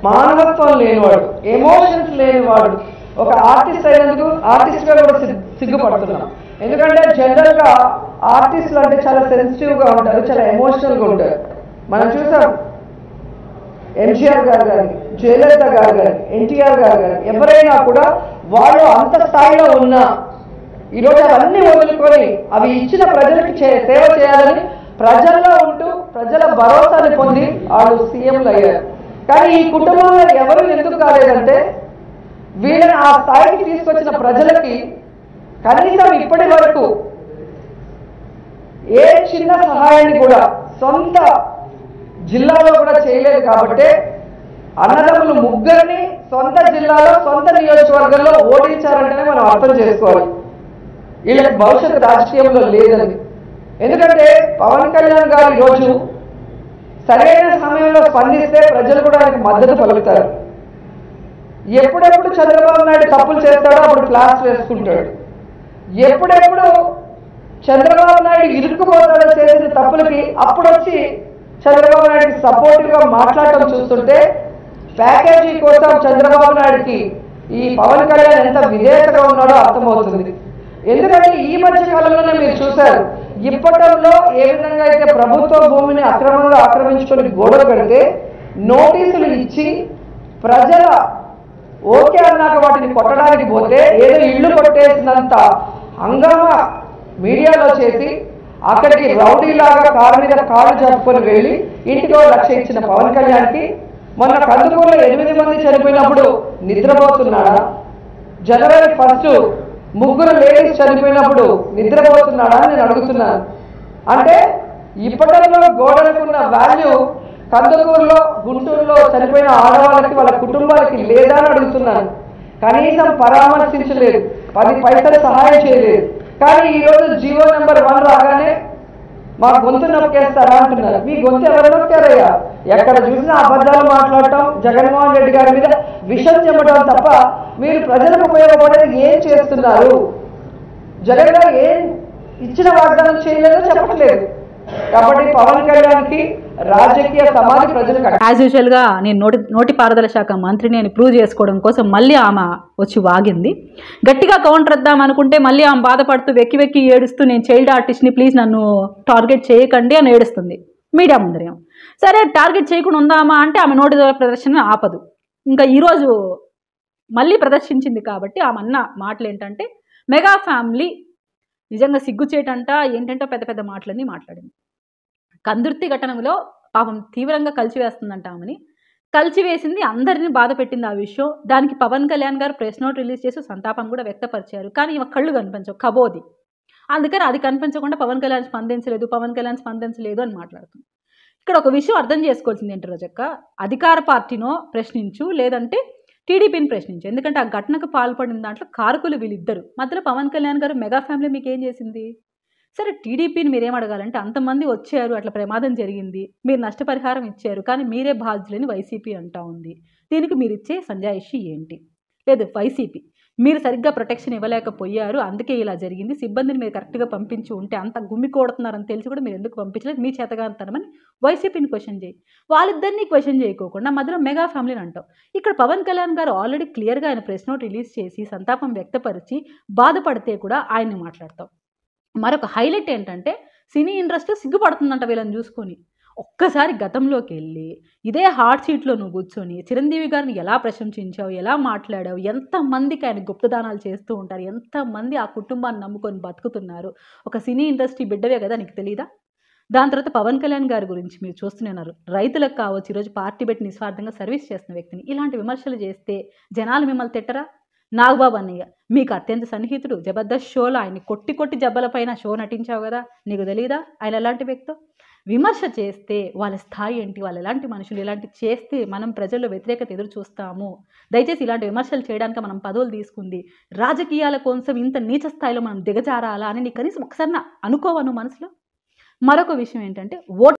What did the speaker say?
మానవత్వం లేనివాడు ఎమోషన్స్ లేనివాడు ఒక ఆర్టిస్ట్ అయినందుకు ఆర్టిస్ట్ గా కూడా సిగ్గు- సిగ్గుపడుతున్నాం ఎందుకంటే జనరల్ గా ఆర్టిస్టులు అంటే చాలా సెన్సిటివ్ గా ఉంటారు చాలా ఎమోషనల్ గా ఉంటారు మనం చూసాం ఎంజీఆర్ గారు కానీ జయలలిత గారు కానీ ఎన్టీఆర్ గారు కానీ ఎవరైనా కూడా వాళ్ళు అంత స్థాయిలో ఉన్నా ఈరోజు అవన్నీ వదులుకొని అవి ఇచ్చిన ప్రజలకు చే- సేవ చేయాలని ప్రజల్లో ఉంటూ ప్రజల భరోసాని పొంది వాళ్ళు సీఎంలు అయ్యారు కానీ ఈ కుటుంబంలో ఎవరు ఎందుకు కాలేదంటే వీళ్ళని ఆ స్థాయికి తీసుకొచ్చిన ప్రజలకి కనీసం ఇప్పటి వరకు ఏ చిన్న సహాయాన్ని కూడా సొంత జిల్లాలో కూడా చేయలేదు కాబట్టి అన్నదమ్ములు ముగ్గురిని సొంత జిల్లాలో సొంత నియోజకవర్గంలో ఓడించారంటేనే మనం అర్థం చేసుకోవాలి వీళ్ళకి భవిష్యత్తు రాజకీయంలో లేదని ఎందుకంటే పవన్ కళ్యాణ్ గారు ఈరోజు సరైన సమయంలో స్పందిస్తే ప్రజలు కూడా ఆయనకు మద్దతు పలుకుతారు ఎప్పుడెప్పుడు చంద్రబాబు నాయుడు తప్పులు చేస్తాడో అప్పుడు క్లాస్ వేసుకుంటాడు ఎప్పుడెప్పుడు చంద్రబాబు నాయుడు ఇరుక్కుపోతాడో చేసిన తప్పులకి అప్పుడు వచ్చి చంద్రబాబు నాయుడికి సపోర్టివ్ గా మాట్లాడటం చూస్తుంటే ప్యాకేజీ కోసం చంద్రబాబు నాయుడికి ఈ పవన్ కళ్యాణ్ ఎంత విధేయతగా ఉన్నాడో అర్థమవుతుంది ఎందుకంటే ఈ మధ్య కాలంలోనే మీరు చూశారు ఇప్పటంలో ఏ విధంగా అయితే ప్రభుత్వ భూమిని అక్రమంగా ఆక్రమించుకొని గోడలు కడితే నోటీసులు ఇచ్చి ప్రజల ఓకే అన్నాక వాటిని కొట్టడానికి పోతే ఏదో ఇల్లు కొట్టేసినంత హంగామా మీడియాలో చేసి అక్కడికి రౌడీలాగా కారు మీద కారు జరుపుకొని వెళ్ళి ఇంటికి ఓ లక్ష ఇచ్చిన పవన్ కళ్యాణ్కి మొన్న కందుకూరులో ఎనిమిది మంది చనిపోయినప్పుడు నిద్రపోతున్నాడా జనవరి ఫస్ట్ ముగ్గురు లేడీస్ చనిపోయినప్పుడు నిద్రపోతున్నాడా అని నేను అడుగుతున్నాను అంటే ఇప్పటిలో గోడలకున్న వాల్యూ కందుకూరులో గుంటూరులో చనిపోయిన ఆడవాళ్ళకి వాళ్ళ కుటుంబాలకి లేదా అని అడుగుతున్నాను కనీసం పరామర్శించలేదు పది పైసలు సహాయం చేయలేదు కానీ ఈరోజు జీవో నెంబర్ వన్ రాగానే మా గొంతు నొక్కేస్తారా అంటున్నారు మీ గొంతు ఎవరు నొక్కారయ్యా ఎక్కడ చూసినా అబద్ధాలు మాట్లాడటం జగన్మోహన్ రెడ్డి గారి మీద విషం చెమ్మటం తప్ప మీరు ప్రజలకు ఉపయోగపడేది ఏం చేస్తున్నారు జగన్ గారు ఏం ఇచ్చిన వాగ్దానం చేయలేదో చెప్పట్లేదు కాబట్టి పవన్ కళ్యాణ్కి రాజకీయ సమాధి ప్రజలు కట్టారు. యాజ్ యూజువల్గా నేను నోటి నోటి పారుదల శాఖ మంత్రిని అని ప్రూవ్ చేసుకోవడం కోసం మళ్ళీ ఆమె వచ్చి వాగింది గట్టిగా కౌంటర్ ఇద్దాం అనుకుంటే మళ్ళీ ఆమె బాధపడుతూ వెక్కి వెక్కి ఏడుస్తూ నేను చైల్డ్ ఆర్టిస్ట్ని ప్లీజ్ నన్ను టార్గెట్ చేయకండి అని ఏడుస్తుంది మీడియా ముందరేం సరే టార్గెట్ చేయకుండా ఉందామా అంటే ఆమె నోటి ద్వారా ప్రదర్శన ఆపదు ఇంకా ఈరోజు మళ్ళీ ప్రదర్శించింది కాబట్టి ఆమె అన్న మాటలు ఏంటంటే మెగా ఫ్యామిలీ నిజంగా సిగ్గుచేటంట ఏంటంటే పెద్ద పెద్ద మాటలన్నీ మాట్లాడింది కందుర్తి ఘటనలో పాపం తీవ్రంగా కలిసివేస్తుందంట ఆమెని కలిసివేసింది అందరినీ బాధ పెట్టింది ఆ విషయం దానికి పవన్ కళ్యాణ్ గారు ప్రెస్ నోట్ రిలీజ్ చేసి సంతాపం కూడా వ్యక్తపరిచారు కానీ ఈమె కళ్ళు కనిపించవు కబోది అందుకని అది కనిపించకుండా పవన్ కళ్యాణ్ స్పందించలేదు పవన్ కళ్యాణ్ స్పందించలేదు అని మాట్లాడుతుంది ఇక్కడ ఒక విషయం అర్థం చేసుకోవాల్సింది ఏంటి రోజక్క అధికార పార్టీనో ప్రశ్నించు లేదంటే టీడీపీని ప్రశ్నించు ఎందుకంటే ఆ ఘటనకు పాల్పడిన దాంట్లో కారకులు వీళ్ళిద్దరు మధ్యలో పవన్ కళ్యాణ్ గారు మెగా ఫ్యామిలీ మీకు ఏం చేసింది సరే టీడీపీని మీరేం అడగాలంటే అంతమంది వచ్చారు అట్లా ప్రమాదం జరిగింది మీరు నష్టపరిహారం ఇచ్చారు కానీ మీరే బాధ్యులని వైసీపీ అంటా ఉంది దీనికి మీరు ఇచ్చే సంజాయిషి ఏంటి లేదు వైసీపీ మీరు సరిగ్గా ప్రొటెక్షన్ ఇవ్వలేకపోయారు అందుకే ఇలా జరిగింది సిబ్బందిని మీరు కరెక్ట్గా పంపించి ఉంటే అంత గుమ్మి కొడుతున్నారని తెలిసి కూడా మీరు ఎందుకు పంపించలేదు మీ చేతగాంతనమని వైసీపీని క్వశ్చన్ చేయి వాళ్ళిద్దరినీ క్వశ్చన్ చేయకోకుండా మధ్యలో మెగా ఫ్యామిలీని అంటావు ఇక్కడ పవన్ కళ్యాణ్ గారు ఆల్రెడీ క్లియర్గా ఆయన ప్రెస్ నోట్ రిలీజ్ చేసి సంతాపం వ్యక్తపరిచి బాధపడితే కూడా ఆయన్ని మాట్లాడతాం మరొక హైలైట్ ఏంటంటే సినీ ఇండస్ట్రీ సిగ్గుపడుతుందంట వీళ్ళని చూసుకొని ఒక్కసారి గతంలోకి వెళ్ళి ఇదే హాట్ సీట్లో నువ్వు కూర్చొని చిరంజీవి గారిని ఎలా ప్రశంసించావు ఎలా మాట్లాడావు ఎంతమందికి ఆయన గుప్తదానాలు చేస్తూ ఉంటారు ఎంతమంది ఆ కుటుంబాన్ని నమ్ముకొని బతుకుతున్నారు ఒక సినీ ఇండస్ట్రీ బిడ్డవే కదా నీకు తెలియదా దాని తర్వాత పవన్ కళ్యాణ్ గారి గురించి మీరు చూస్తున్నారు రైతులకు కావచ్చు ఈరోజు పార్టీ పెట్టి నిస్వార్థంగా సర్వీస్ చేస్తున్న వ్యక్తిని ఇలాంటి విమర్శలు చేస్తే జనాలు మిమ్మల్ని తిట్టరా నాగబాబు అన్నయ్య మీకు అత్యంత సన్నిహితుడు జబర్దస్త్ షోలో ఆయన్ని కొట్టి కొట్టి జబ్బలపైన షో నటించావు కదా నీకు తెలియదా ఆయన ఎలాంటి వ్యక్తో విమర్శ చేస్తే వాళ్ళ స్థాయి ఏంటి వాళ్ళు ఎలాంటి మనుషులు ఇలాంటి చేస్తే మనం ప్రజల్లో వ్యతిరేకత ఎదురు చూస్తాము దయచేసి ఇలాంటి విమర్శలు చేయడానికి మనం పదవులు తీసుకుంది రాజకీయాల కోసం ఇంత నీచ స్థాయిలో మనం దిగజారాలా అని నీ కనీసం ఒకసారి నా అనుకోవను మనసులో మరొక విషయం ఏంటంటే ఓట్